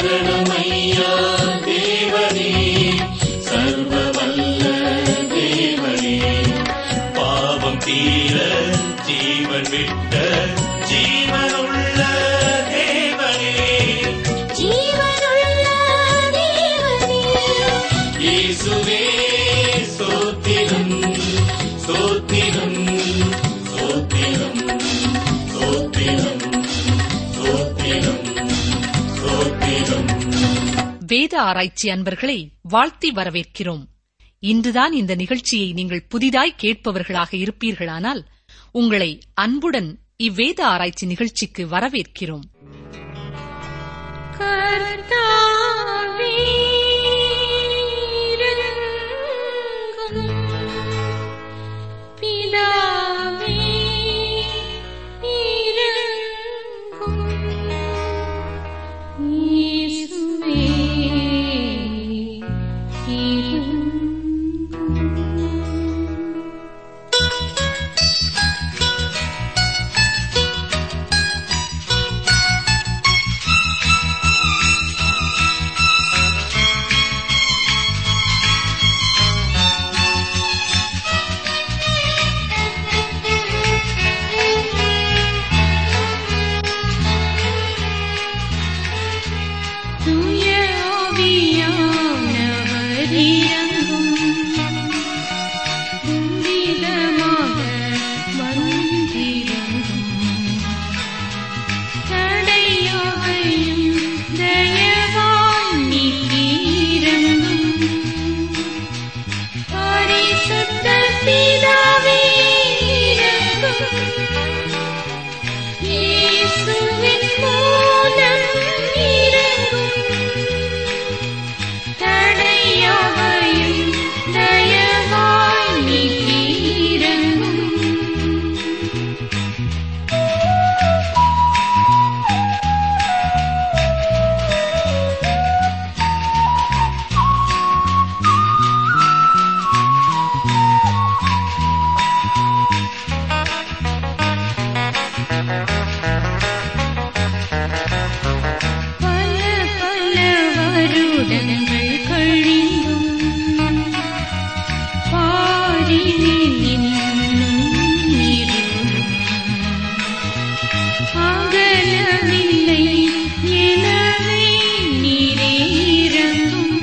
சரணமையா தேவனே சர்வ வல்ல தேவனே பாவம் தீர ஜீவன் விட்ட ஜீவனுள்ள தேவனே ஜீவனுள்ள தேவனே இயேசுவே சோத்திரம் சோத்திரம் சோத்திரம் சோத்திரம் சோத்திரம் சோத்திரம் வேத ஆராய்ச்சி அன்பர்களை வாழ்த்தி வரவேற்கிறோம் இன்றுதான் இந்த நிகழ்ச்சியை நீங்கள் புதிதாய் கேட்பவர்களாக இருப்பீர்களானால் உங்களை அன்புடன் இவ்வேத ஆராய்ச்சி நிகழ்ச்சிக்கு வரவேற்கிறோம் கர்த்தாவே இரங்கும் பிதாவே இரங்கும் இயேசுவே இரங்கும் தூய ஆவியானவர் இறங்கும். துரிதமாக வந்திறங்கும். தடையாவையும் தயவாய் நீக்கி இறங்கும். பரிசுத்த பிதாவே இறங்கும். இயேசுவின் மூலம் இறங்கும். தடையாவையும் தயவாய் நீக்கி இறங்கும். பல பல வருடங்கள் கழிந்தும் பாரினில் இன்னும் இருளும் அகலவில்லை எனவே நீரே இறங்கும்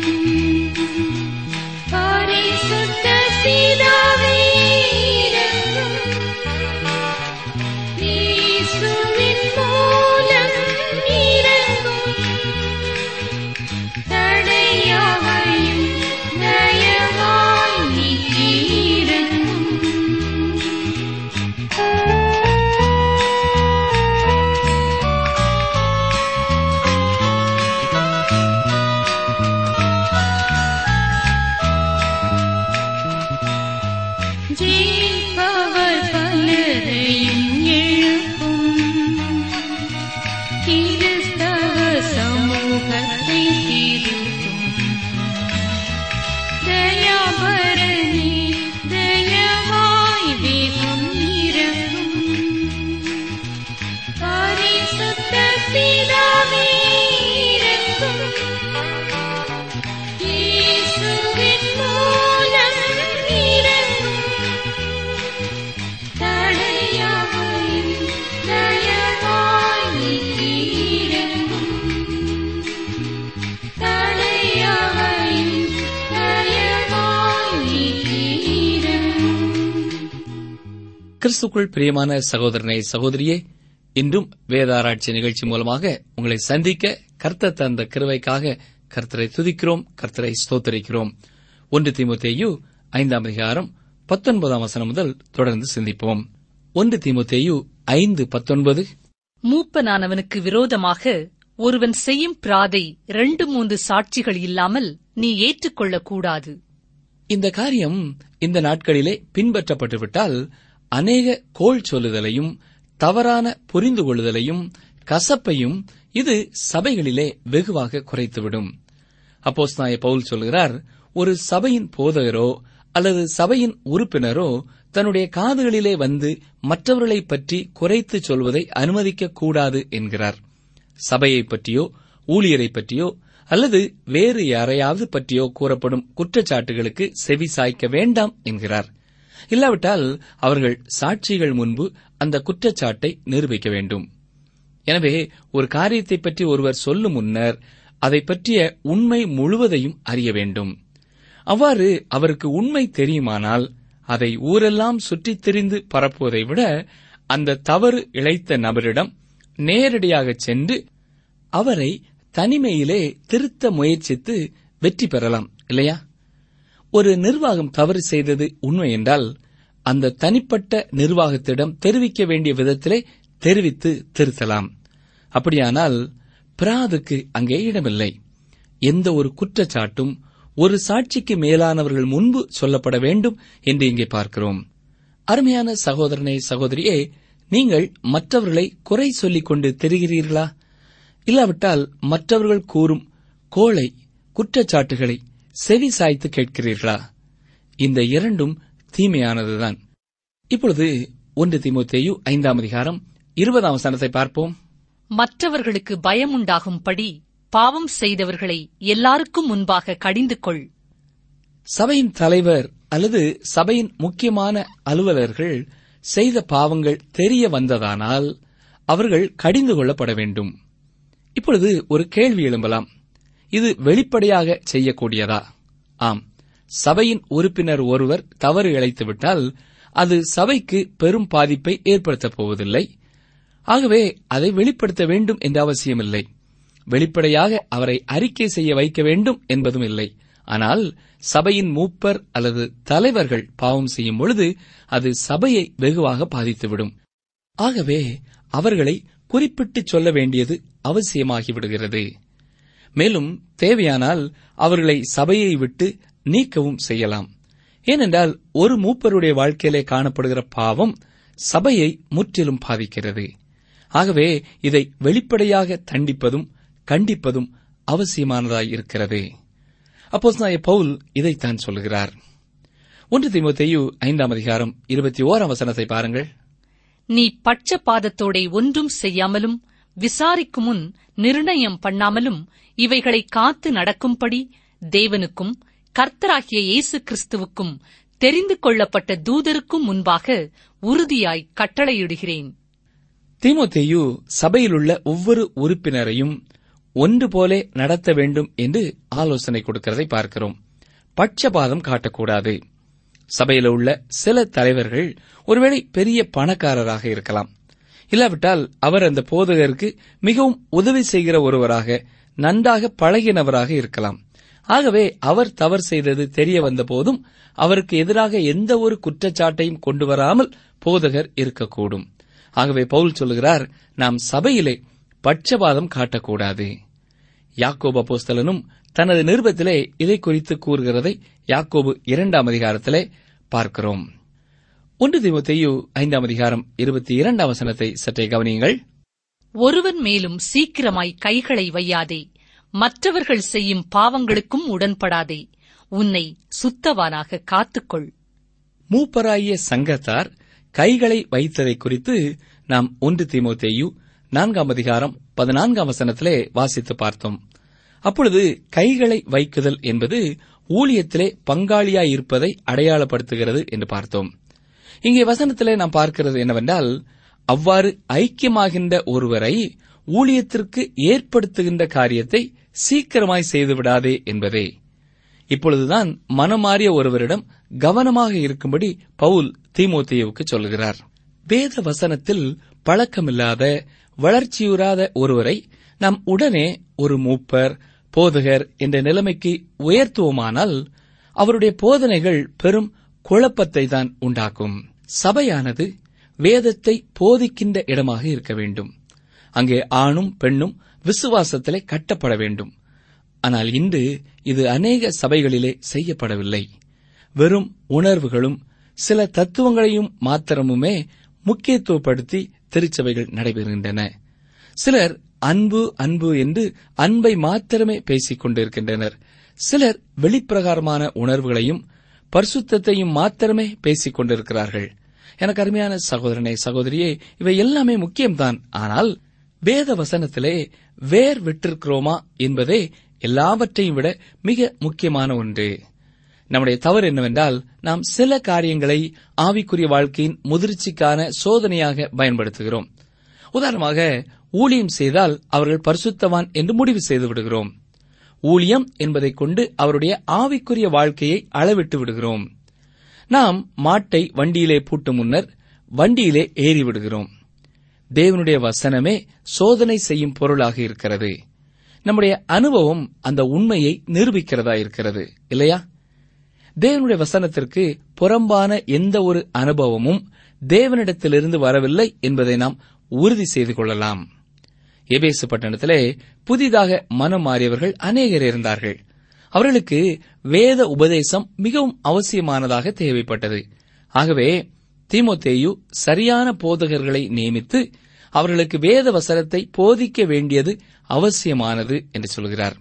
பரிசுத்த பிதாவே இறங்கும் இயேசுவின் மூலம் இறங்கும். தடையாவையும் தயவாய் நீக்கி இறங்கும். ஜெயிப்பவர் பலரையும் எழுப்பும் கிறிஸ்தவ சமூகத்தை திருத்தும் தயாபரணி தயவாய் வேகம் இறங்கும் பரிசுத்த பிதாவே இறங்கும் இயேசுவின் மூலம் இறங்கும் தடையாவையும் தயவாய் நீக்கி இறங்கும். தடையாவையும் தயவாய் நீக்கி இறங்கும். கிறிஸ்துக்குள் பிரியமான சகோதரனை சகோதரியே இன்றும் வேதாராய்ச்சி நிகழ்ச்சி மூலமாக உங்களை சந்திக்க கர்த்தர் தந்த கிருவைக்காக கர்த்தரை துதிக்கிறோம் கர்த்தரை ஸ்தோத்தரிக்கிறோம் ஒன்று தீமுத்தேயு ஐந்தாம் அதிகாரம் பத்தொன்பதாம் வசனம் முதல் தொடர்ந்து சிந்திப்போம் ஒன்று தீமுத்தேயு ஐந்து பத்தொன்பது மூப்பனானவனுக்கு விரோதமாக ஒருவன் செய்யும் பிராதை இரண்டு மூன்று சாட்சிகள் இல்லாமல் நீ ஏற்றுக்கொள்ளக் கூடாது இந்த காரியம் இந்த நாட்களிலே பின்பற்றப்பட்டுவிட்டால் அநேக கோள் சொல்லுதலையும் தவறான புரிந்து கொள்ளுதலையும் கசப்பையும் இது சபைகளிலே வெகுவாக குறைத்துவிடும் அப்போஸ்தலனாகிய பவுல் சொல்கிறார் ஒரு சபையின் போதகரோ அல்லது சபையின் உறுப்பினரோ தன்னுடைய காதுகளிலே வந்து மற்றவர்களைப் பற்றி குறைத்து சொல்வதை அனுமதிக்க கூடாது என்கிறார் சபையைப் பற்றியோ ஊழியரை பற்றியோ அல்லது வேறு யாரையாவது பற்றியோ கூறப்படும் குற்றச்சாட்டுகளுக்கு செவி சாய்க்க வேண்டாம் என்கிறார் இல்லாவிட்டால் அவர்கள் சாட்சிகள் முன்பு அந்த குற்றச்சாட்டை நிரூபிக்க வேண்டும் எனவே ஒரு காரியத்தை பற்றி ஒருவர் சொல்லும் முன்னர் அதை பற்றிய உண்மை முழுவதையும் அறிய வேண்டும் அவ்வாறு அவருக்கு உண்மை தெரியுமானால் அதை ஊரெல்லாம் சுற்றித் திரிந்து பரப்புவதை விட அந்த தவறு இழைத்த நபரிடம் நேரடியாகச் சென்று அவரை தனிமையிலே திருத்த முயற்சித்து வெற்றி பெறலாம் இல்லையா ஒரு நிர்வாகம் தவறு செய்தது உண்மை என்றால் அந்த தனிப்பட்ட நிர்வாகத்திடம் தெரிவிக்க வேண்டிய விதத்திலே தெரிவித்து திருத்தலாம் அப்படியானால் பிராதுக்கு அங்கே இடமில்லை எந்த ஒரு குற்றச்சாட்டும் ஒரு சாட்சிக்கு மேலானவர்கள் முன்பு சொல்லப்பட வேண்டும் என்று இங்கே பார்க்கிறோம் அருமையான சகோதரனே சகோதரியே நீங்கள் மற்றவர்களை குறை சொல்லிக் கொண்டு தெரிகிறீர்களா இல்லாவிட்டால் மற்றவர்கள் கூறும் கோளை குற்றச்சாட்டுகளை செவி சாய்த்து கேட்கிறீர்களா இந்த இரண்டும் தீமையானதுதான் இப்பொழுது ஒன்று தீமோத்தேயு ஐந்தாம் அதிகாரம் இருபதாம் வசனத்தை பார்ப்போம் மற்றவர்களுக்கு பயமுண்டாகும்படி பாவம் செய்தவர்களை எல்லாருக்கும் முன்பாக கடிந்து கொள் சபையின் தலைவர் அல்லது சபையின் முக்கியமான அலுவலர்கள் செய்த பாவங்கள் தெரிய வந்ததானால் அவர்கள் கடிந்து கொள்ளப்பட வேண்டும் இப்பொழுது ஒரு கேள்வி எழும்பலாம் இது வெளிப்படையாக செய்யக்கூடியதா ஆம் சபையின் உறுப்பினர் ஒருவர் தவறு இழைத்துவிட்டால் அது சபைக்கு பெரும் பாதிப்பை ஏற்படுத்தப் போவதில்லை ஆகவே அதை வெளிப்படுத்த வேண்டும் என்ற அவசியமில்லை வெளிப்படையாக அவரை அறிக்கை செய்ய வைக்க வேண்டும் என்பதும் இல்லை ஆனால் சபையின் மூப்பர் அல்லது தலைவர்கள் பாவம் செய்யும் பொழுது அது சபையை வெகுவாக பாதித்துவிடும் ஆகவே அவர்களை குறிப்பிட்டு சொல்ல வேண்டியது அவசியமாகிவிடுகிறது மேலும் தேவையானால் அவர்களை சபையை விட்டு நீக்கவும் செய்யலாம் ஏனென்றால் ஒரு மூப்பருடைய வாழ்க்கையிலே காணப்படுகிற பாவம் சபையை முற்றிலும் பாதிக்கிறது ஆகவே இதை வெளிப்படையாக தண்டிப்பதும் கண்டிப்பதும் அவசியமானதாயிருக்கிறது அப்போஸ்தலனாகிய பவுல் இதைத்தான் சொல்கிறார் ஒன்று தீமோத்தேயு ஐந்தாம் அதிகாரம் இருபத்தி ஓராம் வசனத்தை பாருங்கள் நீ பட்சபாதத்தோடே ஒன்றும் செய்யாமலும் விசாரிக்கும் முன் நிர்ணயம் பண்ணாமலும் இவைகளை காத்து நடக்கும்படி தேவனுக்கும் கர்த்தராகிய இயேசு கிறிஸ்துவுக்கும் தெரிந்து கொள்ளப்பட்ட தூதருக்கும் முன்பாக உறுதியாய் கட்டளையிடுகிறேன் தீமோத்தேயு சபையிலுள்ள ஒவ்வொரு உறுப்பினரையும் ஒன்று போலே நடத்த வேண்டும் என்று ஆலோசனை கொடுக்கிறதை பார்க்கிறோம் பட்சபாதம் காட்டக்கூடாது சபையில் உள்ள சில தலைவர்கள் ஒருவேளை பெரிய பணக்காரராக இருக்கலாம் இல்லாவிட்டால் அவர் அந்த போதகருக்கு மிகவும் உதவி செய்கிற ஒருவராக நன்றாக பழகினவராக இருக்கலாம் ஆகவே அவர் தவறு செய்தது தெரிய வந்த போதும் அவருக்கு எதிராக எந்த ஒரு குற்றச்சாட்டையும் கொண்டு வராமல் போதகர் இருக்கக்கூடும் ஆகவே பவுல் சொல்லுகிறார் நாம் சபையிலே பட்சபாதம் காட்டக்கூடாது யாக்கோபு அப்போஸ்தலனும் தனது நிருபத்திலே இதை குறித்து கூறுகிறதை யாக்கோபு இரண்டாம் அதிகாரத்திலே பார்க்கிறோம் ஒன்று தீமோத்தேயு ஐந்தாம் அதிகாரம் இருபத்தி இரண்டாம் வசனத்தை சற்றே கவனியுங்கள் ஒருவன் மேலும் சீக்கிரமாய் கைகளை வையாதே மற்றவர்கள் செய்யும் பாவங்களுக்கும் உடன்படாதே உன்னை சுத்தவானாக காத்துக்கொள் மூப்பராகிய சங்கத்தார் கைகளை வைத்ததை குறித்து நாம் ஒன்று தீமோத்தேயு நான்காம் அதிகாரம் பதினான்காம் வசனத்திலே வாசித்து பார்த்தோம் அப்பொழுது கைகளை வைக்குதல் என்பது ஊழியத்திலே பங்காளியாயிருப்பதை அடையாளப்படுத்துகிறது என்று பார்த்தோம் இங்கே வசனத்திலே நாம் பார்க்கிறது என்னவென்றால் அவ்வாறு ஐக்கியமாகின்ற ஒருவரை ஊழியத்திற்கு ஏற்படுத்துகின்ற காரியத்தை சீக்கிரமாய் செய்துவிடாதே என்பதே இப்பொழுதுதான் மனமாறிய ஒருவரிடம் கவனமாக இருக்கும்படி பவுல் தீமோத்தேயுவுக்கு சொல்கிறார் வேத வசனத்தில் பழக்கமில்லாத வளர்ச்சியுறாத ஒருவரை நாம் உடனே ஒரு மூப்பர் போதகர் என்ற நிலைமைக்கு உயர்த்துவோமானால் அவருடைய போதனைகள் பெரும் குழப்பத்தை தான் உண்டாக்கும் சபையானது வேதத்தை போதிக்கின்ற இடமாக இருக்க வேண்டும் அங்கே ஆணும் பெண்ணும் விசுவாசத்திலே கட்டப்பட வேண்டும் ஆனால் இன்று இது அநேக சபைகளிலே செய்யப்படவில்லை வெறும் உணர்வுகளும் சில தத்துவங்களையும் மாத்திரமுமே முக்கியத்துவப்படுத்தி திருச்சபைகள் நடைபெறுகின்றன சிலர் அன்பு அன்பு என்று அன்பை மாத்திரமே பேசிக் கொண்டிருக்கின்றனர் சிலர் வெளிப்பிரகாரமான உணர்வுகளையும் பரிசுத்தத்தையும் மாத்திரமே பேசிக் கொண்டிருக்கிறார்கள் எனக்கு அருமையான சகோதரனே சகோதரியே இவை எல்லாமே முக்கியம்தான் ஆனால் வேத வசனத்திலே வேர் விட்டிருக்கிறோமா என்பதே எல்லாவற்றையும் விட மிக முக்கியமான ஒன்று நம்முடைய தவறு என்னவென்றால் நாம் சில காரியங்களை ஆவிக்குரிய வாழ்க்கையின் முதிர்ச்சிக்கான சோதனையாக பயன்படுத்துகிறோம் உதாரணமாக ஊழியம் செய்தால் அவர்கள் பரிசுத்தவான் என்று முடிவு செய்து விடுகிறோம் ஊழியம் என்பதைக் கொண்டு அவருடைய ஆவிக்குரிய வாழ்க்கையை அளவிட்டு விடுகிறோம் நாம் மாட்டை வண்டியிலே பூட்டும் முன்னர் வண்டியிலே ஏறி விடுகிறோம் தேவனுடைய வசனமே சோதனை செய்யும் பொருளாக இருக்கிறது நம்முடைய அனுபவம் அந்த உண்மையை நிரூபிக்கிறதா இருக்கிறது இல்லையா தேவனுடைய வசனத்திற்கு புறம்பான எந்த ஒரு அனுபவமும் தேவனிடத்திலிருந்து வரவில்லை என்பதை நாம் உறுதி செய்து கொள்ளலாம் எபேசு பட்டணத்திலே புதிதாக மனம் மாறியவர்கள் அநேகர் இருந்தார்கள் அவர்களுக்கு வேத உபதேசம் மிகவும் அவசியமானதாக தேவைப்பட்டது ஆகவே தீமோத்தேயு சரியான போதகர்களை நியமித்து அவர்களுக்கு வேத வசனத்தை போதிக்க வேண்டியது அவசியமானது என்று சொல்கிறார்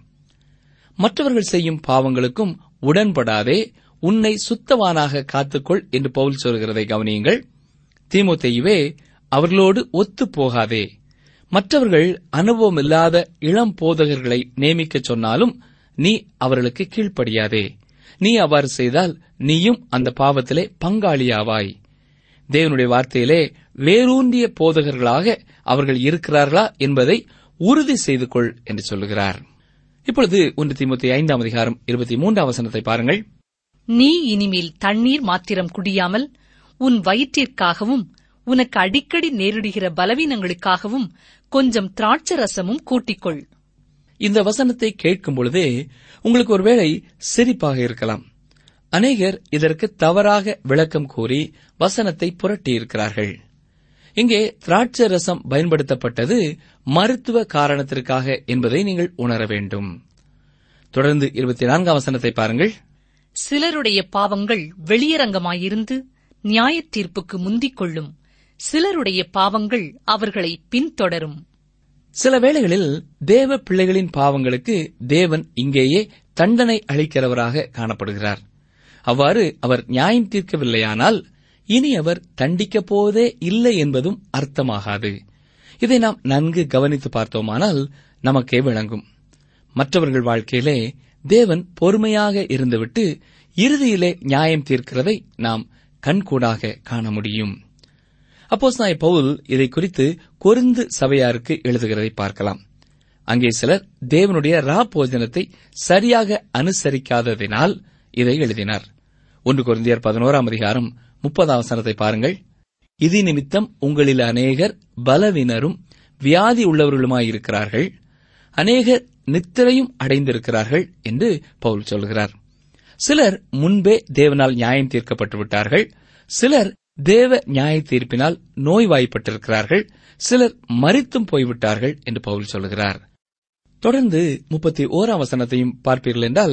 மற்றவர்கள் செய்யும் பாவங்களுக்கும் உடன்படாதே உன்னை சுத்தவானாக காத்துக்கொள் என்று பவுல் சொல்கிறதை கவனியுங்கள் தீமோத்தேயுவே அவர்களோடு ஒத்துப் போகாதே மற்றவர்கள் அனுபவமில்லாத இளம் போதகர்களை நியமிக்கச் சொன்னாலும் நீ அவர்களுக்கு கீழ்ப்படியாதே நீ அவ்வாறு செய்தால் நீயும் அந்த பாவத்திலே பங்காளியாவாய் தேவனுடைய வார்த்தையிலே வேரூன்றிய போதகர்களாக அவர்கள் இருக்கிறார்களா என்பதை உறுதி செய்து கொள் என்று சொல்லுகிறார் இப்பொழுது ஒன்று தீமுத்தி ஐந்தாம் அதிகாரம் இருபத்தி மூன்றாம் வசனத்தை பாருங்கள் நீ இனிமேல் தண்ணீர் மாத்திரம் குடியாமல் உன் வயிற்றிற்காகவும் உனக்கு அடிக்கடி நேரிடுகிற பலவீனங்களுக்காகவும் கொஞ்சம் திராட்சை ரசமும் கூட்டிக்கொள் இந்த வசனத்தை கேட்கும் பொழுதே உங்களுக்கு ஒருவேளை சிரிப்பாக இருக்கலாம் அநேகர் இதற்கு தவறாக விளக்கம் கூறி வசனத்தை புரட்டியிருக்கிறார்கள் இங்கே திராட்சை ரசம் பயன்படுத்தப்பட்டது மருத்துவ காரணத்திற்காக என்பதை நீங்கள் உணர வேண்டும் தொடர்ந்து இருபத்தி நான்காம் வசனத்தை பாருங்கள் சிலருடைய பாவங்கள் வெளியரங்கமாயிருந்து நியாயத் தீர்ப்புக்கு முந்திக் கொள்ளும் சிலருடைய பாவங்கள் அவர்களை பின்தொடரும் சில வேளைகளில் தேவ பிள்ளைகளின் பாவங்களுக்கு தேவன் இங்கேயே தண்டனை அளிக்கிறவராக காணப்படுகிறார் அவ்வாறு அவர் நியாயம் தீர்க்கவில்லையானால் இனி அவர் தண்டிக்கப் போவதே இல்லை என்பதும் அர்த்தமாகாது இதை நாம் நன்கு கவனித்து பார்த்தோமானால் நமக்கே விளங்கும் மற்றவர்கள் வாழ்க்கையிலே தேவன் பொறுமையாக இருந்துவிட்டு இறுதியிலே நியாயம் தீர்க்கிறதை நாம் கண்கூடாக காண முடியும் அப்போஸ் நாய் பவுல் இதை குறித்து கொருந்து சபையாருக்கு எழுதுகிறதை பார்க்கலாம் அங்கே சிலர் தேவனுடைய ரா போஜனத்தை சரியாக அனுசரிக்காததினால் இதை எழுதினார் ஒன்று கொரிந்தியர் பதினோராம் அதிகாரம் முப்பதாம் வசனத்தை பாருங்கள் இது நிமித்தம் உங்களில் அநேகர் பலவினரும் வியாதி உள்ளவர்களுமாயிருக்கிறார்கள் அநேகர் நித்திரையும் அடைந்திருக்கிறார்கள் என்று பவுல் சொல்கிறார் சிலர் முன்பே தேவனால் நியாயம் தீர்க்கப்பட்டு விட்டார்கள் சிலர் தேவ நியாய தீர்ப்பினால் நோய்வாய்ப்பட்டிருக்கிறார்கள் சிலர் மறித்தும் போய்விட்டார்கள் என்று பவுல் சொல்கிறார் தொடர்ந்து முப்பத்தி ஓராம் வசனத்தையும் பார்ப்பீர்கள் என்றால்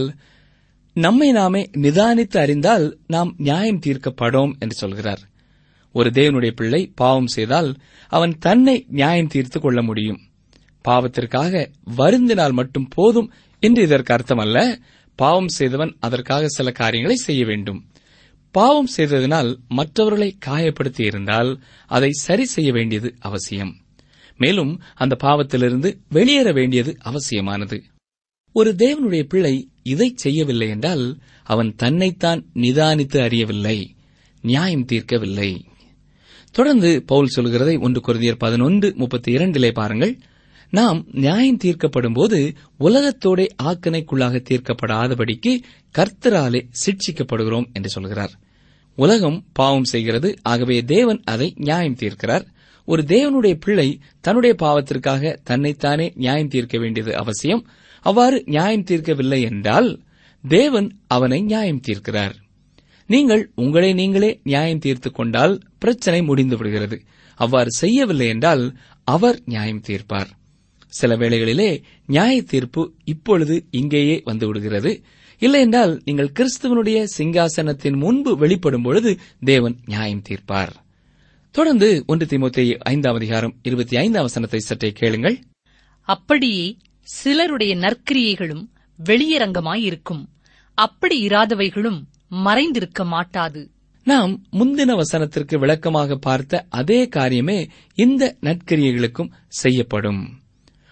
நம்மை நாமே நிதானித்து அறிந்தால் நாம் நியாயம் தீர்க்கப்படோம் என்று சொல்கிறார் ஒரு தேவனுடைய பிள்ளை பாவம் செய்தால் அவன் தன்னை நியாயம் தீர்த்துக் கொள்ள முடியும் பாவத்திற்காக வருந்தினால் மட்டும் போதும் என்று இதற்கு அர்த்தமல்ல பாவம் செய்தவன் அதற்காக சில காரியங்களை செய்ய வேண்டும் பாவம் செய்ததினால் மற்றவர்களை காயப்படுத்தி இருந்தால் அதை சரி செய்ய வேண்டியது அவசியம் மேலும் அந்த பாவத்திலிருந்து வெளியேற வேண்டியது அவசியமானது ஒரு தேவனுடைய பிள்ளை இதை செய்யவில்லை என்றால் அவன் தன்னைத்தான் நிதானித்து அறியவில்லை நியாயம் தீர்க்கவில்லை தொடர்ந்து பவுல் சொல்கிறதை ஒன்று குருதியர் பதினொன்று முப்பத்தி இரண்டிலே பாருங்கள் நாம் நியாயம் தீர்க்கப்படும் போது உலகத்தோட ஆக்கணைக்குள்ளாக தீர்க்கப்படாதபடிக்கு கர்த்தராலே சிட்சிக்கப்படுகிறோம் என்று சொல்கிறார் உலகம் பாவம் செய்கிறது ஆகவே தேவன் அதை நியாயம் தீர்க்கிறார் ஒரு தேவனுடைய பிள்ளை தன்னுடைய பாவத்திற்காக தன்னைத்தானே நியாயம் தீர்க்க வேண்டியது அவசியம் அவ்வாறு நியாயம் தீர்க்கவில்லை என்றால் தேவன் அவனை நியாயம் தீர்க்கிறார் நீங்கள் உங்களை நீங்களே நியாயம் தீர்த்துக் கொண்டால் பிரச்சனை முடிந்து விடுகிறது அவ்வாறு செய்யவில்லை என்றால் அவர் நியாயம் தீர்ப்பார் சில வேளைகளிலே நியாய தீர்ப்பு இப்பொழுது இங்கேயே வந்து விடுகிறது இல்லையென்றால் நீங்கள் கிறிஸ்துவனுடைய சிங்காசனத்தின் முன்பு வெளிப்படும் பொழுது தேவன் நியாயம் தீர்ப்பார் தொடர்ந்து ஒன்று திமுத்தைய ஐந்தாம் அதிகாரம் இருபத்தி ஐந்தாம் வசனத்தை சற்றே கேளுங்கள் அப்படியே சிலருடைய நற்கிரியைகளும் வெளியரங்கமாயிருக்கும் அப்படி இராதவைகளும் மறைந்திருக்க மாட்டாது நாம் முந்தின வசனத்திற்கு விளக்கமாக பார்த்த அதே காரியமே இந்த நற்கிரியைகளுக்கும் செய்யப்படும்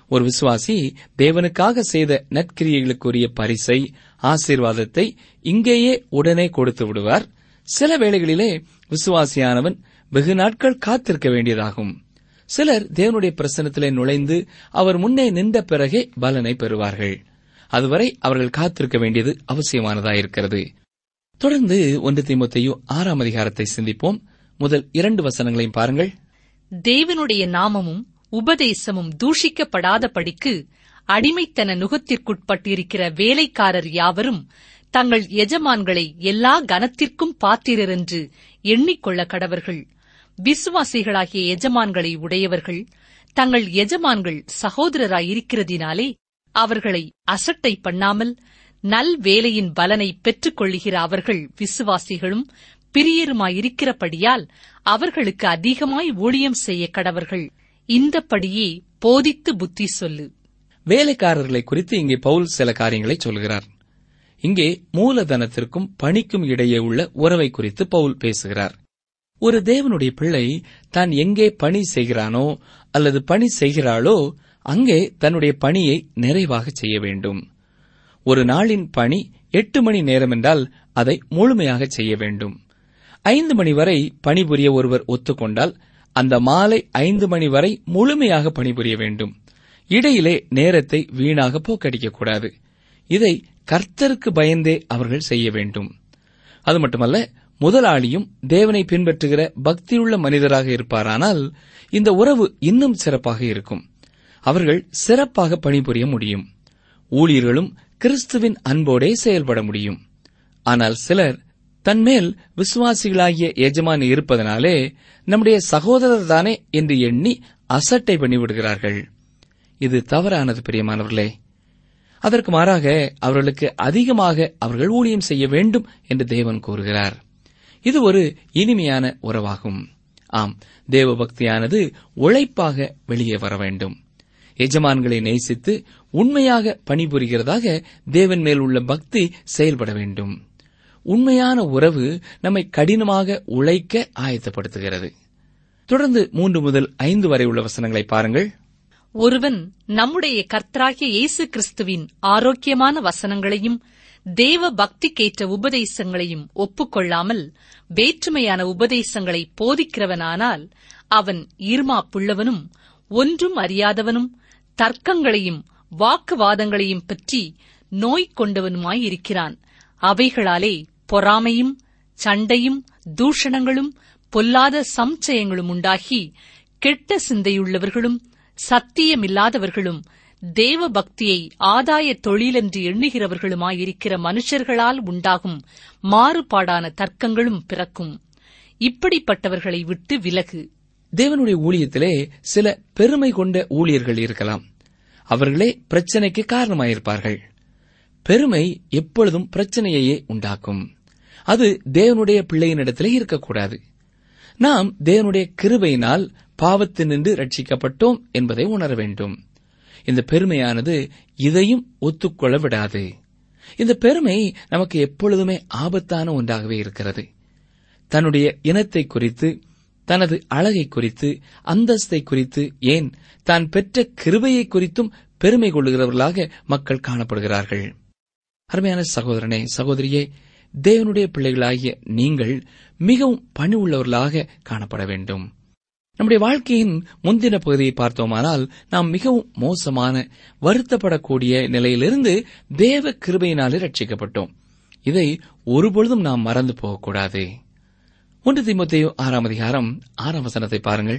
ஒரு விசுவாசி தேவனுக்காக செய்த நற்கிரியைகளுக்குரிய பரிசை ஆசீர்வாதத்தை இங்கேயே உடனே கொடுத்து விடுவார் சில வேளைகளிலே விசுவாசியானவன் வெகு நாட்கள் காத்திருக்க வேண்டியதாகும் சிலர் தேவனுடைய பிரசனத்திலே நுழைந்து அவர் முன்னே நின்ற பிறகே பலனை பெறுவார்கள் அதுவரை அவர்கள் காத்திருக்க வேண்டியது அவசியமானதாயிருக்கிறது தொடர்ந்து ஒன்று தீமோத்தேயு ஆறாம் அதிகாரத்தை சிந்திப்போம் முதல் இரண்டு வசனங்களையும் பாருங்கள் தேவனுடைய நாமமும் உபதேசமும் தூஷிக்கப்படாதபடிக்கு அடிமைத்தன நுகத்திற்குட்பட்டிருக்கிற வேலைக்காரர் யாவரும் தங்கள் எஜமான்களை எல்லா கனத்திற்கும் பாத்திரர் என்று எண்ணிக்கொள்ள கடவர்கள் விசுவாசிகளாகிய எஜமான்களை உடையவர்கள் தங்கள் எஜமான்கள் சகோதரராயிருக்கிறதினாலே அவர்களை அசட்டை பண்ணாமல் நல் வேலையின் பலனை பெற்றுக் கொள்ளுகிற அவர்கள் விசுவாசிகளும் பிரியருமாயிருக்கிறபடியால் அவர்களுக்கு அதிகமாய் ஊழியம் செய்ய கடவர்கள் இந்தப்படியே போதித்து புத்தி சொல்லு வேலைக்காரர்களை குறித்து இங்கே பவுல் சில காரியங்களை சொல்கிறார் இங்கே மூலதனத்திற்கும் பணிக்கும் இடையே உள்ள உறவை குறித்து பவுல் பேசுகிறார் ஒரு தேவனுடைய பிள்ளை தான் எங்கே பணி செய்கிறானோ அல்லது பணி செய்கிறாளோ அங்கே தன்னுடைய பணியை நிறைவாக செய்ய வேண்டும் ஒரு நாளின் பணி எட்டு மணி நேரம் என்றால் அதை முழுமையாக செய்ய வேண்டும் ஐந்து மணி வரை பணிபுரிய ஒருவர் ஒத்துக்கொண்டால் அந்த மாலை ஐந்து மணி வரை முழுமையாக பணிபுரிய வேண்டும் இடையிலே நேரத்தை வீணாக போக்கடிக்கக்கூடாது இதை கர்த்தருக்கு பயந்தே அவர்கள் செய்ய வேண்டும் அது மட்டுமல்ல முதலாளியும் தேவனை பின்பற்றுகிற பக்தியுள்ள மனிதராக இருப்பாரானால் இந்த உறவு இன்னும் சிறப்பாக இருக்கும் அவர்கள் சிறப்பாக பணிபுரிய முடியும் ஊழியர்களும் கிறிஸ்துவின் அன்போடே செயல்பட முடியும் ஆனால் சிலர் தன்மேல் விசுவாசிகளாகிய எஜமான் இருப்பதனாலே நம்முடைய சகோதரர் தானே என்று எண்ணி அசட்டை பண்ணிவிடுகிறார்கள் இது தவறானது பிரியமானவர்களே அதற்கு மாறாக அவர்களுக்கு அதிகமாக அவர்கள் ஊழியம் செய்ய வேண்டும் என்று தேவன் கூறுகிறார் இது ஒரு இனிமையான உறவாகும் ஆம் தேவ பக்தியானது உழைப்பாக வெளியே வர வேண்டும் எஜமான்களை நேசித்து உண்மையாக பணிபுரிகிறதாக தேவன் மேல் உள்ள பக்தி செயல்பட வேண்டும் உண்மையான உறவு நம்மை கடினமாக உழைக்க ஆயத்தப்படுத்துகிறது தொடர்ந்து மூன்று முதல் ஐந்து வரை உள்ள வசனங்களை பாருங்கள் ஒருவன் நம்முடைய கர்த்தராகிய இயேசு கிறிஸ்துவின் ஆரோக்கியமான வசனங்களையும் தேவ பக்திக்கேற்ற உபதேசங்களையும் ஒப்புக்கொள்ளாமல் வேற்றுமையான உபதேசங்களை போதிக்கிறவனானால் அவன் ஈர்மாப்புள்ளவனும் ஒன்றும் அறியாதவனும் தர்க்கங்களையும் வாக்குவாதங்களையும் பற்றி நோய் கொண்டவனுமாயிருக்கிறான் அவைகளாலே பொறாமையும் சண்டையும் தூஷணங்களும் பொல்லாத சம்சயங்களும் உண்டாகி கெட்ட சிந்தையுள்ளவர்களும் சத்தியமில்லாதவர்களும் தேவ பக்தியை ஆதாய தொழிலென்று எண்ணுகிறவர்களுமாயிருக்கிற மனுஷர்களால் உண்டாகும் மாறுபாடான தர்க்கங்களும் பிறக்கும் இப்படிப்பட்டவர்களை விட்டு விலகு தேவனுடைய ஊழியத்திலே சில பெருமை கொண்ட ஊழியர்கள் இருக்கலாம் அவர்களே பிரச்சனைக்கு காரணமாயிருப்பார்கள் பெருமை எப்பொழுதும் பிரச்சனையையே உண்டாக்கும் அது தேவனுடைய பிள்ளையினிடத்திலே இருக்கக்கூடாது நாம் தேவனுடைய கிருபையினால் பாவத்தினின்று ரட்சிக்கப்பட்டோம் என்பதை உணர வேண்டும் இந்த பெருமையானது இதையும் ஒத்துக்கொள்ள விடாது இந்த பெருமை நமக்கு எப்பொழுதுமே ஆபத்தான ஒன்றாகவே இருக்கிறது தன்னுடைய இனத்தை குறித்து தனது அழகை குறித்து அந்தஸ்தை குறித்து ஏன் தான் பெற்ற கிருபையை குறித்தும் பெருமை கொள்ளுகிறவர்களாக மக்கள் காணப்படுகிறார்கள் அருமையான சகோதரனே சகோதரியே தேவனுடைய பிள்ளைகளாகிய நீங்கள் மிகவும் பணி உள்ளவர்களாக காணப்பட வேண்டும் நம்முடைய வாழ்க்கையின் முந்தின பகுதியை பார்த்தோமானால் நாம் மிகவும் மோசமான வருத்தப்படக்கூடிய நிலையிலிருந்து தேவ கிருபையினாலே ரட்சிக்கப்பட்டோம் இதை ஒருபொழுதும் நாம் மறந்து போகக்கூடாது ஒன்று திமுத்தையோ ஆறாம் அதிகாரம் ஆறாம் வசனத்தை பாருங்கள்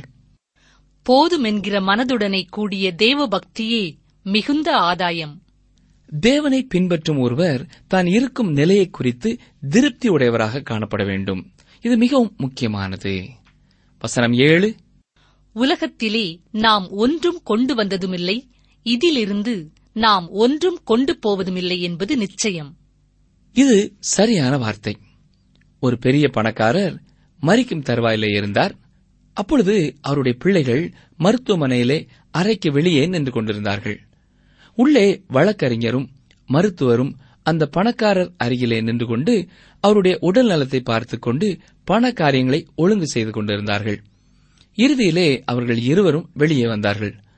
போதும் என்கிற மனதுடனே கூடிய தேவ பக்தியே மிகுந்த ஆதாயம் தேவனை பின்பற்றும் ஒருவர் தான் இருக்கும் நிலையை குறித்து திருப்தி உடையவராக காணப்பட வேண்டும் இது மிகவும் முக்கியமானது வசனம் ஏழு உலகத்திலே நாம் ஒன்றும் கொண்டு வந்ததுமில்லை இதிலிருந்து நாம் ஒன்றும் கொண்டு போவதுமில்லை என்பது நிச்சயம் இது சரியான வார்த்தை ஒரு பெரிய பணக்காரர் மறிக்கும் தருவாயிலே இருந்தார் அப்பொழுது அவருடைய பிள்ளைகள் மருத்துவமனையிலே அறைக்கு வெளியே நின்று கொண்டிருந்தார்கள் உள்ளே வழக்கறிஞரும் மருத்துவரும் அந்த பணக்காரர் அருகிலே நின்று கொண்டு அவருடைய உடல் நலத்தை பார்த்துக் கொண்டு பண காரியங்களை ஒழுங்கு செய்து கொண்டிருந்தார்கள் இறுதியிலே அவர்கள் இருவரும் வெளியே வந்தார்கள்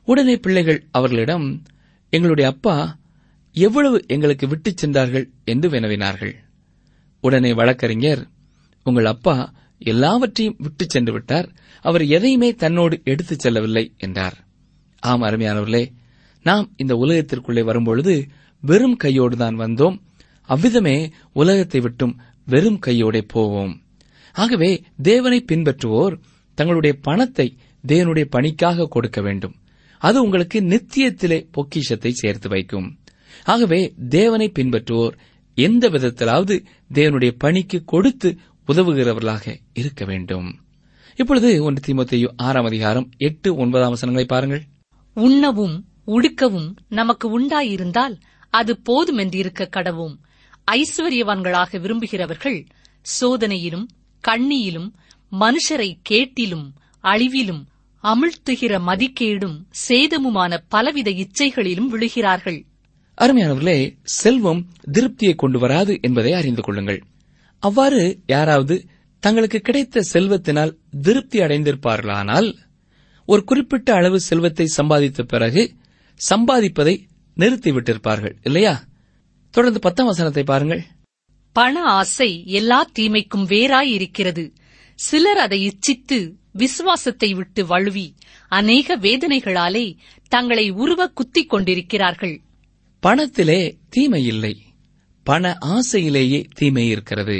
உடனே பிள்ளைகள் அவர்களிடம் எங்களுடைய அப்பா எவ்வளவு எங்களுக்கு விட்டுச் சென்றார்கள் என்று வினவினார்கள் உடனே வழக்கறிஞர் உங்கள் அப்பா எல்லாவற்றையும் விட்டுச் சென்று விட்டார் அவர் எதையுமே தன்னோடு எடுத்துச் செல்லவில்லை என்றார் ஆம் அருமையானவர்களே நாம் இந்த உலகத்திற்குள்ளே வரும்பொழுது வெறும் கையோடு தான் வந்தோம் அவ்விதமே உலகத்தை விட்டும் வெறும் கையோடே போவோம் ஆகவே தேவனை பின்பற்றுவோர் தங்களுடைய பணத்தை தேவனுடைய பணிக்காக கொடுக்க வேண்டும் அது உங்களுக்கு நித்தியத்திலே பொக்கிஷத்தை சேர்த்து வைக்கும் ஆகவே தேவனை பின்பற்றுவோர் எந்த விதத்திலாவது தேவனுடைய பணிக்கு கொடுத்து உதவுகிறவர்களாக இருக்க வேண்டும் இப்பொழுது ஒன்று தீமோத்தேயு ஆறாம் அதிகாரம் எட்டு ஒன்பதாம் வசனங்களை பாருங்கள் உண்ணவும் உடுக்கவும் நமக்கு உண்டாயிருந்தால் அது போதுமென்றிருக்க கடவும் ஐஸ்வர்யவான்களாக விரும்புகிறவர்கள் சோதனையிலும் கண்ணியிலும் மனுஷரை கேட்டிலும் அழிவிலும் அமிழ்த்துகிற மதிக்கேடும் சேதமுமான பலவித இச்சைகளிலும் விழுகிறார்கள் அருமையானவர்களே செல்வம் திருப்தியை கொண்டு வராது என்பதை அறிந்து கொள்ளுங்கள் அவ்வாறு யாராவது தங்களுக்கு கிடைத்த செல்வத்தினால் திருப்தி அடைந்திருப்பார்களானால் ஒரு குறிப்பிட்ட அளவு செல்வத்தை சம்பாதித்த பிறகு சம்பாதிப்பதை நிறுத்திவிட்டிருப்பார்கள் இல்லையா தொடர்ந்து பத்தாம் வசனத்தை பாருங்கள் பண ஆசை எல்லா தீமைக்கும் வேறாய் இருக்கிறது சிலர் அதை இச்சித்து விசுவாசத்தை விட்டு வழுவி அநேக வேதனைகளாலே தங்களை உருவ குத்திக் கொண்டிருக்கிறார்கள் பணத்திலே தீமை இல்லை பண ஆசையிலேயே தீமை இருக்கிறது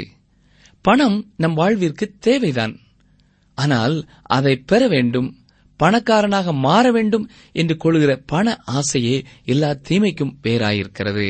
பணம் நம் வாழ்விற்கு தேவைதான் ஆனால் அதை பெற வேண்டும் பணக்காரனாக மாற வேண்டும் என்று கொள்கிற பண ஆசையே எல்லா தீமைக்கும் வேறாயிருக்கிறது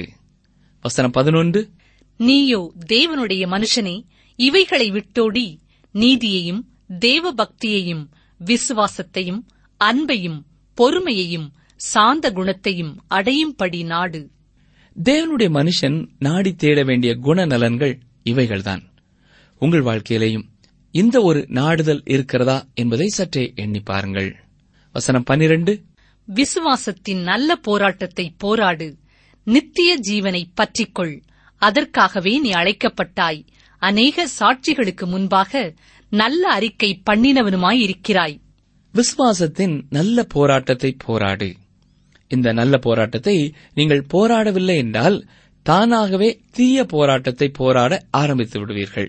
வசனம் பதினொன்று நீயோ தேவனுடைய மனுஷனே இவைகளை விட்டோடி நீதியையும் தேவ பக்தியையும் விசுவாசத்தையும் அன்பையும் பொறுமையையும் சாந்த குணத்தையும் அடையும்படி நாடு தேவனுடைய மனுஷன் நாடி தேட வேண்டிய குணநலன்கள் இவைகள்தான் உங்கள் வாழ்க்கையிலேயும் இந்த ஒரு நாடுதல் இருக்கிறதா என்பதை சற்றே எண்ணி பாருங்கள் வசனம் பன்னிரண்டு விசுவாசத்தின் நல்ல போராட்டத்தை போராடு நித்திய ஜீவனை பற்றிக்கொள் அதற்காகவே நீ அழைக்கப்பட்டாய் அநேக சாட்சிகளுக்கு முன்பாக நல்ல அறிக்கை பண்ணினவனுமாயிருக்கிறாய் விசுவாசத்தின் நல்ல போராட்டத்தை போராடு இந்த நல்ல போராட்டத்தை நீங்கள் போராடவில்லை என்றால் தானாகவே தீய போராட்டத்தை போராட ஆரம்பித்து விடுவீர்கள்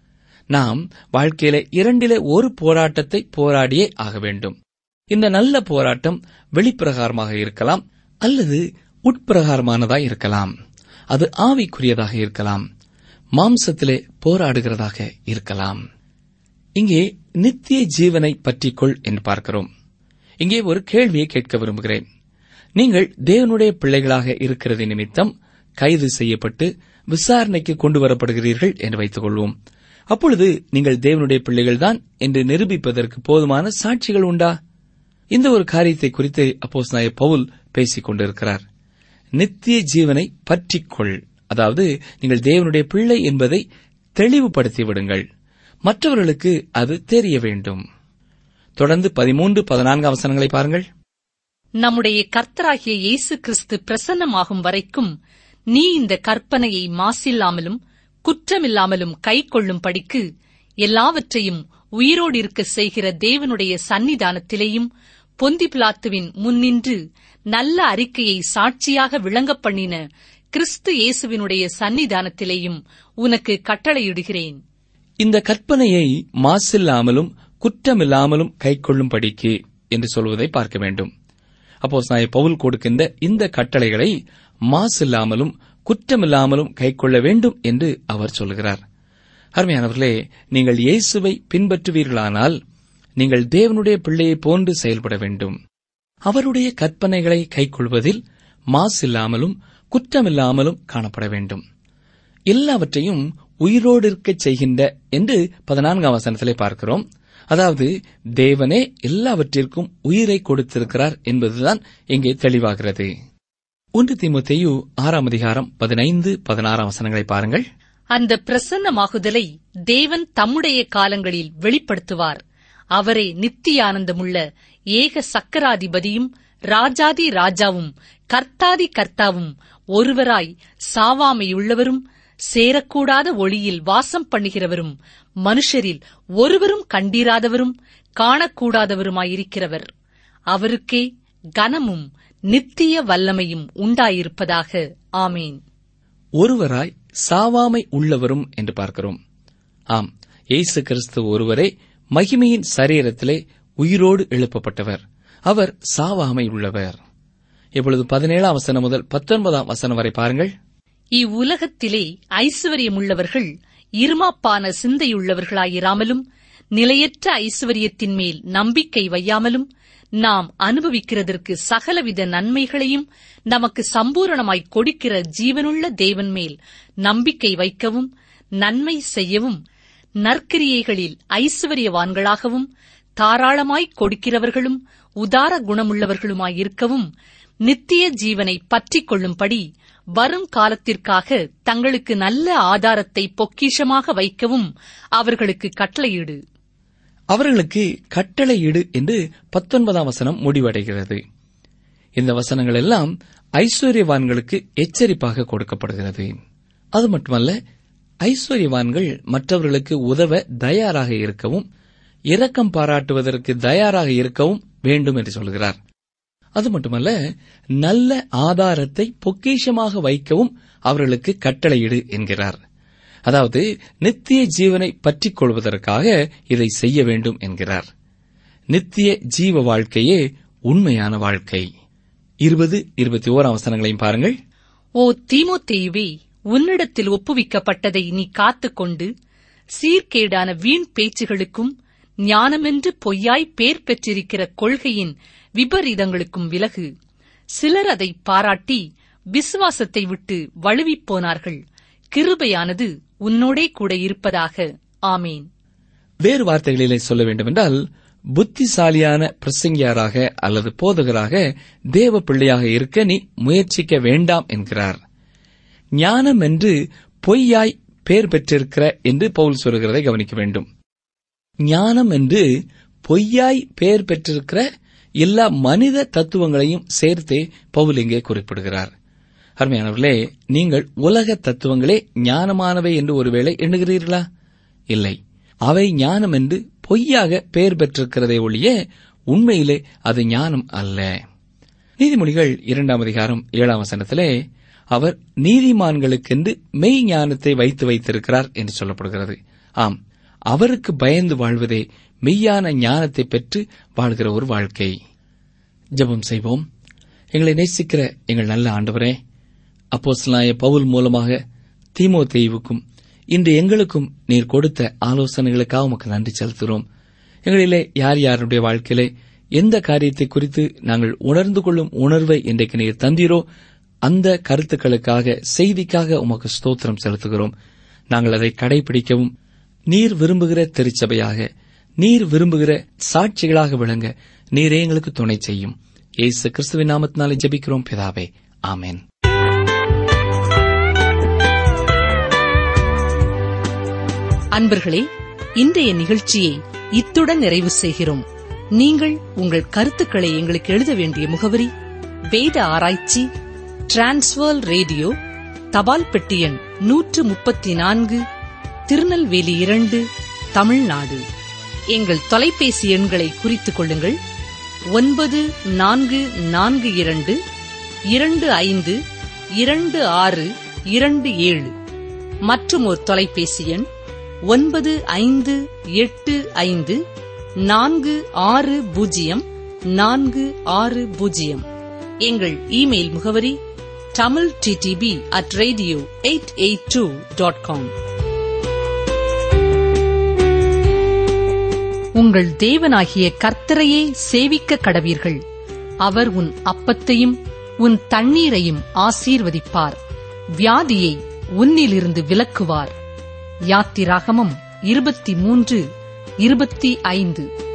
நாம் வாழ்க்கையில இரண்டிலே ஒரு போராட்டத்தை போராடியே ஆக வேண்டும் இந்த நல்ல போராட்டம் வெளிப்பிரகாரமாக இருக்கலாம் அல்லது உட்பிரகாரமானதாய் இருக்கலாம் அது ஆவிக்குரியதாக இருக்கலாம் மாம்சத்திலே போராடுகிறதாக இருக்கலாம் இங்கே நித்திய ஜீவனை பற்றிக்கொள் என்று பார்க்கிறோம் இங்கே ஒரு கேள்வியை கேட்க விரும்புகிறேன் நீங்கள் தேவனுடைய பிள்ளைகளாக இருக்கிறது நிமித்தம் கைது செய்யப்பட்டு விசாரணைக்கு கொண்டு வரப்படுகிறீர்கள் என்று வைத்துக் கொள்வோம் அப்பொழுது நீங்கள் தேவனுடைய பிள்ளைகள்தான் என்று நிரூபிப்பதற்கு போதுமான சாட்சிகள் உண்டா இந்த ஒரு காரியத்தை குறித்து அப்போஸ் நாய பவுல் பேசிக் கொண்டிருக்கிறார் நித்திய ஜீவனை பற்றிக்கொள் அதாவது நீங்கள் தேவனுடைய பிள்ளை என்பதை தெளிவுபடுத்தி விடுங்கள் மற்றவர்களுக்கு அது தெரிய வேண்டும் தொடர்ந்து பதிமூன்று பதினான்கு அவசரங்களை பாருங்கள் நம்முடைய கர்த்தராகிய இயேசு கிறிஸ்து பிரசன்னமாகும் வரைக்கும் நீ இந்த கற்பனையை மாசில்லாமலும் குற்றமில்லாமலும் கை கொள்ளும்படிக்கு எல்லாவற்றையும் உயிரோடு இருக்க செய்கிற தேவனுடைய சந்நிதானத்திலேயும் பொந்தி பிலாத்துவின் முன்னின்று நல்ல அறிக்கையை சாட்சியாக விளங்கப் பண்ணின கிறிஸ்து இயேசுவினுடைய சந்நிதானத்திலேயும் உனக்கு கட்டளையிடுகிறேன் இந்த கற்பனையை மாசில்லாமலும் குற்றமில்லாமலும் கைக்கொள்ளும்படிக்கு என்று சொல்வதை பார்க்க வேண்டும் அப்போ நாய பவுல் கொடுக்கின்ற இந்த கட்டளைகளை மாசில்லாமலும் குற்றமில்லாமலும் கைக்கொள்ள வேண்டும் என்று அவர் சொல்கிறார் அருமையானவர்களே நீங்கள் இயேசுவை பின்பற்றுவீர்களானால் நீங்கள் தேவனுடைய பிள்ளையைப் போன்று செயல்பட வேண்டும் அவருடைய கற்பனைகளை கைக்கொள்வதில் மாசில்லாமலும் குற்றமில்லாமலும் காணப்பட வேண்டும் எல்லாவற்றையும் உயிரோடு இருக்கச் செய்கின்ற என்று பதினான்காம் வசனத்திலே பார்க்கிறோம் அதாவது தேவனே எல்லாவற்றிற்கும் உயிரை கொடுத்திருக்கிறார் என்பதுதான் இங்கே தெளிவாகிறது ஒன்று தீமுத்தையு ஆறாம் அதிகாரம் பதினைந்து பதினாறாம் வசனங்களை பாருங்கள் அந்த பிரசன்னமாகுதலை தேவன் தம்முடைய காலங்களில் வெளிப்படுத்துவார் அவரே நித்தியானந்தமுள்ள ஏக சக்கராதிபதியும் ராஜாதி ராஜாவும் கர்த்தாதி கர்த்தாவும் ஒருவராய் சாவாமையுள்ளவரும் சேரக்கூடாத ஒளியில் வாசம் பண்ணுகிறவரும் மனுஷரில் ஒருவரும் கண்டிராதவரும் காணக்கூடாதவருமாயிருக்கிறவர் அவருக்கே கனமும் நித்திய வல்லமையும் உண்டாயிருப்பதாக ஆமேன் ஒருவராய் சாவாமை உள்ளவரும் என்று பார்க்கிறோம் ஆம் இயேசு கிறிஸ்து ஒருவரே மகிமையின் சரீரத்திலே உயிரோடு எழுப்பப்பட்டவர் அவர் சாவாமை உள்ளவர் இப்பொழுது பதினேழாம் வசனம் முதல் பத்தொன்பதாம் வசனம் வரை பாருங்கள் இவ்வுலகத்திலே ஐசுவரியமுள்ளவர்கள் இருமாப்பான சிந்தையுள்ளவர்களாயிராமலும் நிலையற்ற ஐசுவரியத்தின் மேல் நம்பிக்கை வையாமலும் நாம் அனுபவிக்கிறதற்கு சகலவித நன்மைகளையும் நமக்கு சம்பூரணமாய் கொடுக்கிற ஜீவனுள்ள தேவன் மேல் நம்பிக்கை வைக்கவும் நன்மை செய்யவும் நற்கிரியைகளில் ஐசுவரியவான்களாகவும் தாராளமாய் கொடுக்கிறவர்களும் உதார குணமுள்ளவர்களுமாயிருக்கவும் நித்திய ஜீவனை பற்றிக் கொள்ளும்படி வரும் காலத்திற்காக தங்களுக்கு நல்ல ஆதாரத்தை பொக்கிஷமாக வைக்கவும் அவர்களுக்கு கட்டளையிடு அவர்களுக்கு கட்டளையிடு என்று பத்தொன்பதாம் வசனம் முடிவடைகிறது இந்த வசனங்கள் எல்லாம் ஐஸ்வர்யவான்களுக்கு எச்சரிப்பாக கொடுக்கப்படுகிறது அது மட்டுமல்ல ஐஸ்வர்யவான்கள் மற்றவர்களுக்கு உதவ தயாராக இருக்கவும் இரக்கம் பாராட்டுவதற்கு தயாராக இருக்கவும் வேண்டும் என்று சொல்கிறார் அது மட்டுமல்ல நல்ல ஆதாரத்தை பொக்கிஷமாக வைக்கவும் அவர்களுக்கு கட்டளையிடு என்கிறார் அதாவது நித்திய ஜீவனை பற்றிக் கொள்வதற்காக இதை செய்ய வேண்டும் என்கிறார் நித்திய ஜீவ வாழ்க்கையே உண்மையான வாழ்க்கை இருபது இருபத்தி ஓராம் அவசரங்களையும் பாருங்கள் ஓ தீமோத்தேயுவே உன்னிடத்தில் ஒப்புவிக்கப்பட்டதை நீ காத்துக்கொண்டு சீர்கேடான வீண் பேச்சுகளுக்கும் ஞானமென்று பொய்யாய் பேர் பெற்றிருக்கிற கொள்கையின் விபரீதங்களுக்கும் விலகு சிலர் அதை பாராட்டி விசுவாசத்தை விட்டு வழுவிப் போனார்கள் கிருபையானது உன்னோடே கூட இருப்பதாக ஆமேன் வேறு வார்த்தைகளிலே சொல்ல வேண்டுமென்றால் புத்திசாலியான பிரசங்கியாராக அல்லது போதகராக தேவ பிள்ளையாக இருக்க நீ முயற்சிக்க வேண்டாம் என்கிறார் ஞானம் என்று பொய்யாய் பேர் பெற்றிருக்கிற என்று பவுல் சொல்கிறதை கவனிக்க வேண்டும் ஞானம் என்று பொய்யாய் பெயர் பெற்றிருக்கிற எல்லா மனித தத்துவங்களையும் சேர்த்தே பவுல் இங்கே குறிப்பிடுகிறார் அருமையானவர்களே நீங்கள் உலக தத்துவங்களே ஞானமானவை என்று ஒருவேளை எண்ணுகிறீர்களா இல்லை அவை ஞானம் என்று பொய்யாக பெயர் பெற்றிருக்கிறதை ஒழிய உண்மையிலே அது ஞானம் அல்ல நீதிமொழிகள் இரண்டாம் அதிகாரம் ஏழாம் வசனத்திலே அவர் நீதிமான்களுக்கென்று மெய் ஞானத்தை வைத்து வைத்திருக்கிறார் என்று சொல்லப்படுகிறது ஆம் அவருக்கு பயந்து வாழ்வதே மெய்யான ஞானத்தை பெற்று வாழ்கிற ஒரு வாழ்க்கை ஜெபம் செய்வோம் எங்களை நேசிக்கிற எங்கள் நல்ல ஆண்டவரே அப்போஸ்தலனாய பவுல் மூலமாக தீமோத்தேயுவுக்கும் இன்று எங்களுக்கும் நீர் கொடுத்த ஆலோசனைகளுக்காக உமக்கு நன்றி செலுத்துகிறோம் எங்களிலே யார் யாருடைய வாழ்க்கையிலே எந்த காரியத்தை குறித்து நாங்கள் உணர்ந்து கொள்ளும் உணர்வை இன்றைக்கு நீர் தந்தீரோ அந்த கருத்துக்களுக்காக செய்திக்காக உமக்கு ஸ்தோத்திரம் செலுத்துகிறோம் நாங்கள் அதை கடைபிடிக்கவும் நீர் விரும்புகிற திருச்சபையாக நீர் விரும்புகிற சாட்சிகளாக விளங்க நீரே எங்களுக்கு துணை செய்யும் இயேசு கிறிஸ்துவின் நாமத்தினாலே ஜெபிக்கிறோம் பிதாவே ஆமென் அன்பர்களே இன்றைய நிகழ்ச்சியை இத்துடன் நிறைவு செய்கிறோம் நீங்கள் உங்கள் கருத்துக்களை எங்களுக்கு எழுத வேண்டிய முகவரி வேத ஆராய்ச்சி டிரான்ஸ்வர் ரேடியோ தபால் பெட்டி எண் நூற்று முப்பத்தி நான்கு திருநெல்வேலி இரண்டு தமிழ்நாடு எங்கள் தொலைபேசி எண்களை குறித்துக் கொள்ளுங்கள் ஒன்பது நான்கு நான்கு இரண்டு இரண்டு ஐந்து இரண்டு ஆறு இரண்டு ஏழு மற்றும் ஒரு தொலைபேசி எண் ஒன்பது ஐந்து எட்டு ஐந்து நான்கு ஆறு பூஜ்ஜியம் நான்கு ஆறு பூஜ்ஜியம் எங்கள் இமெயில் முகவரி Tamil TDP at radio eight eight two dot com உங்கள் தேவனாகிய கர்த்தரையே சேவிக்க கடவீர்கள் அவர் உன் அப்பத்தையும் உன் தண்ணீரையும் ஆசீர்வதிப்பார் வியாதியை உன்னிலிருந்து விலக்குவார் யாத்திராகமம் இருபத்தி மூன்று இருபத்தி ஐந்து